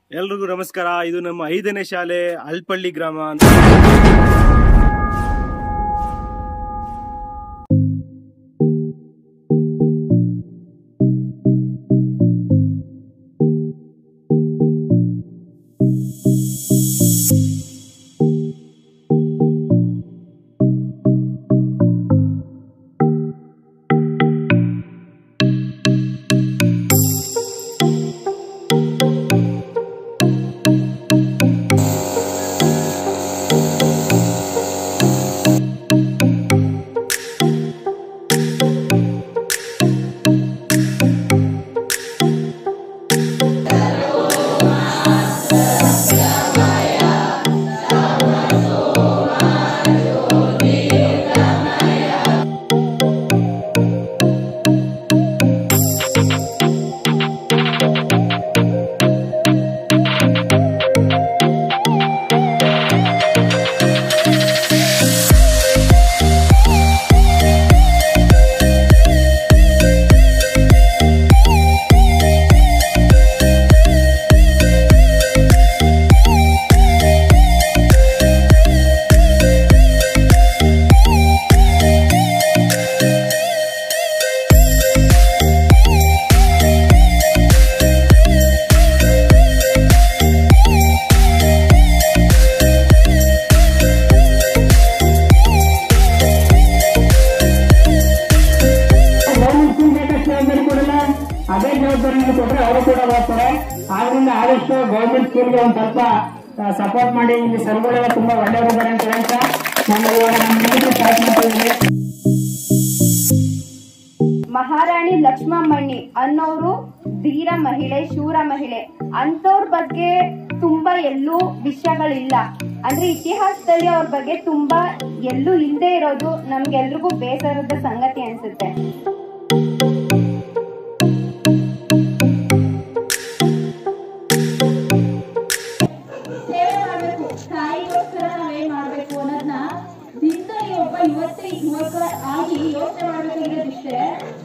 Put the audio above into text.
ಎಲ್ರಿಗೂ ನಮಸ್ಕಾರ ಇದು ನಮ್ಮ ಐದನೇ ಶಾಲೆ ಅಲ್ಪಳ್ಳಿ ಗ್ರಾಮ ಅಂತ ಗೌರ್ಮೆಂಟ್ ಸ್ಕೂಲ್ ಬೇಕಷ್ಟು ಜವಾಬ್ದಾರಿ ಕೊಡಲ್ಲ ಅದೇ ಜವಾಬ್ದಾರಿ ಕೊಟ್ರೆ ಅವರು ಕೂಡ ಹೋಗ್ತಾರೆ ಆದ್ರಿಂದ ಆದಷ್ಟು ಗೌರ್ಮೆಂಟ್ ಸ್ಕೂಲ್ಗೆ ಒಂದು ಸ್ವಲ್ಪ ಸಪೋರ್ಟ್ ಮಾಡಿ ಇಲ್ಲಿ ಸರ್ಗಳೆಲ್ಲ ತುಂಬಾ ಒಳ್ಳೆಯವರಿದ್ದಾರೆ ಅಂತ ಹೇಳ್ತಾ ನಾನು ಇವಾಗ ನಮ್ಮ ಮನೆಗೆ ಸ್ಟಾರ್ಟ್ ಮಾಡ್ತಿದ್ದೀನಿ ಮಹಾರಾಣಿ ಲಕ್ಷ್ಮಮ್ಮಣ್ಣಿ ಅನ್ನೋರು ಧೀರ ಮಹಿಳೆ ಶೂರ ಮಹಿಳೆ ಅಂತವ್ರ ಬಗ್ಗೆ ತುಂಬಾ ಎಲ್ಲೂ ವಿಷಯಗಳಿಲ್ಲ ಅಂದ್ರೆ ಇತಿಹಾಸದಲ್ಲಿ ಅವ್ರ ಬಗ್ಗೆ ತುಂಬಾ ಎಲ್ಲೂ ಇಲ್ಲದೆ ಇರೋದು ನಮ್ಗೆಲ್ರಿಗೂ ಬೇಸರದ ಸಂಗತಿ ಅನ್ಸುತ್ತೆ ಸೇವೆ ಮಾಡಬೇಕು ತಾಯಿಗೋಸ್ಕರ ನಾವೇನ್ ಮಾಡ್ಬೇಕು ಅನ್ನೋದನ್ನ ದಿನ ಒಬ್ಬ ಯುವತಿ ಯುವಕ ಆಗಿ ಯೋಚನೆ ಮಾಡ್ಬೇಕಾಗಿರೋದಿಷ್ಟೇ